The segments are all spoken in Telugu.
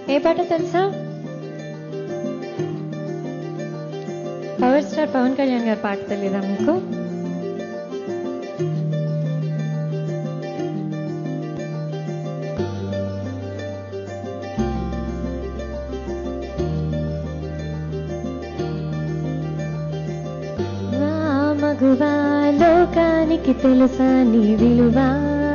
ఏ పాట తెలుసా పవర్ స్టార్ పవన్ కళ్యాణ్ గారి పాట తెలీదా మీకు వా మగువా లోకానికి తెలుసా నీ విలువా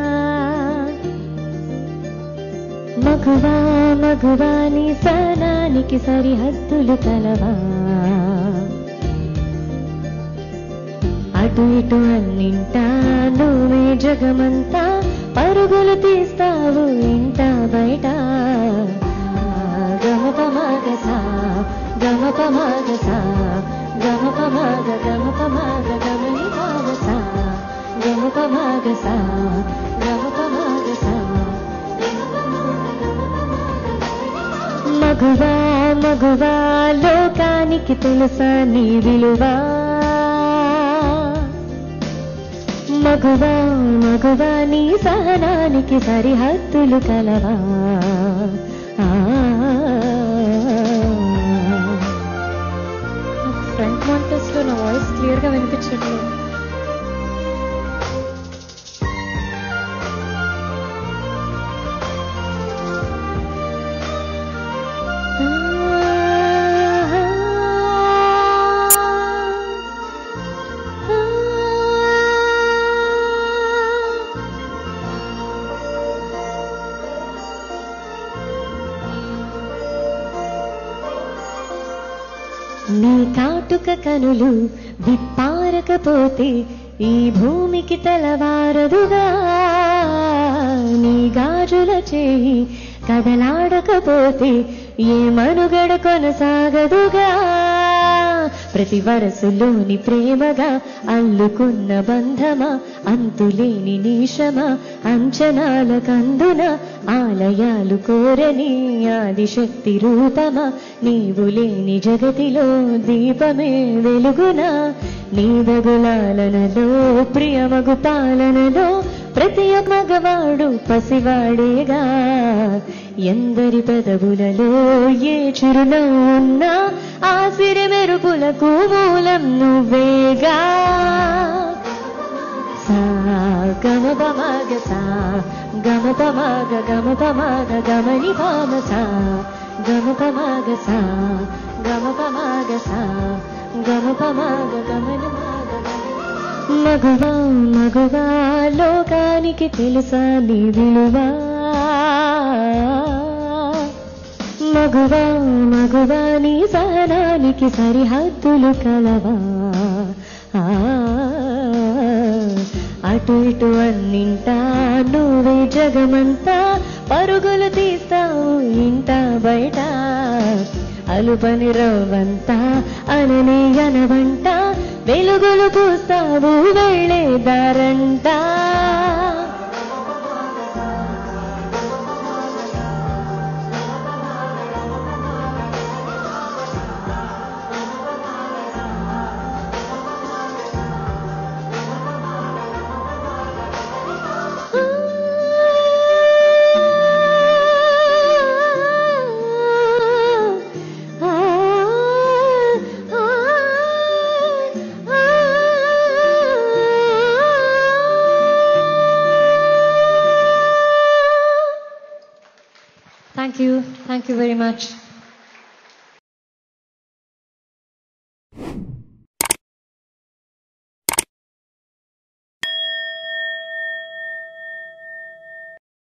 మగువా మగువా నీ సనానికి సరిహద్దులు కలవా అటు ఇటు అన్నింటా నువ్వే జగమంతా పరుగులు తీస్తావు ఇంట బయట గమప మగసా గమప మగసా గమప మగ గమప మగ గమని పావసా గమప మగసా గమప మగసా మగువా మగువా లోకానికి తెలుసా నీ విలువా మగువా మగువా నీ సహనానికి సరిహద్దులు కలవా ఆ. ఫ్రంట్ మానిటర్స్ లో నా వాయిస్ క్లియర్ గా వినిపించట్లేదు నీ కాటుక కనులు విప్పారకపోతే ఈ భూమికి తెలవారదుగా నీ గాజుల చేయి కదలాడకపోతే ఏ మనుగడ కొనసాగదుగా ప్రతి వరసులోని ప్రేమగా అల్లుకున్న బంధమా అంతులేని నీషమా అంచనాల కందున ఆలయాలు కోరని ఆదిశక్తి రూపమా నీవు లేని జగతిలో దీపమే వెలుగునా నీ బగులాలనలో ప్రియమగు పాలనలో ప్రతి ఒక్క మగవాడు పసివాడేగా ఎందరి పెదవులలో ఏ చిరునవ్వున్నా ఆ సిరి మెరుపులకు మూలం నువ్వేగా సా గమ పమగ సా గమ పమగ గమ పమగ గమని పామ సా గమ పమగ సా గమ పమగ సా గమ పమగ గమని మాగ మగువా మగువా లోకానికి తెలుసా నీ విలువా మగువా మగువా నీ సహనానికి సరిహద్దులు కలవా ఆ, అటు ఇటు అన్నింటా నువ్వే జగమంతా పరుగులు తీస్తావు ఇంట బయట అలుపని రవ్వంతా అనని అనవంట వెలుగులు పూస్తావు వెళ్ళేదారంటా Thank you. Thank you very much.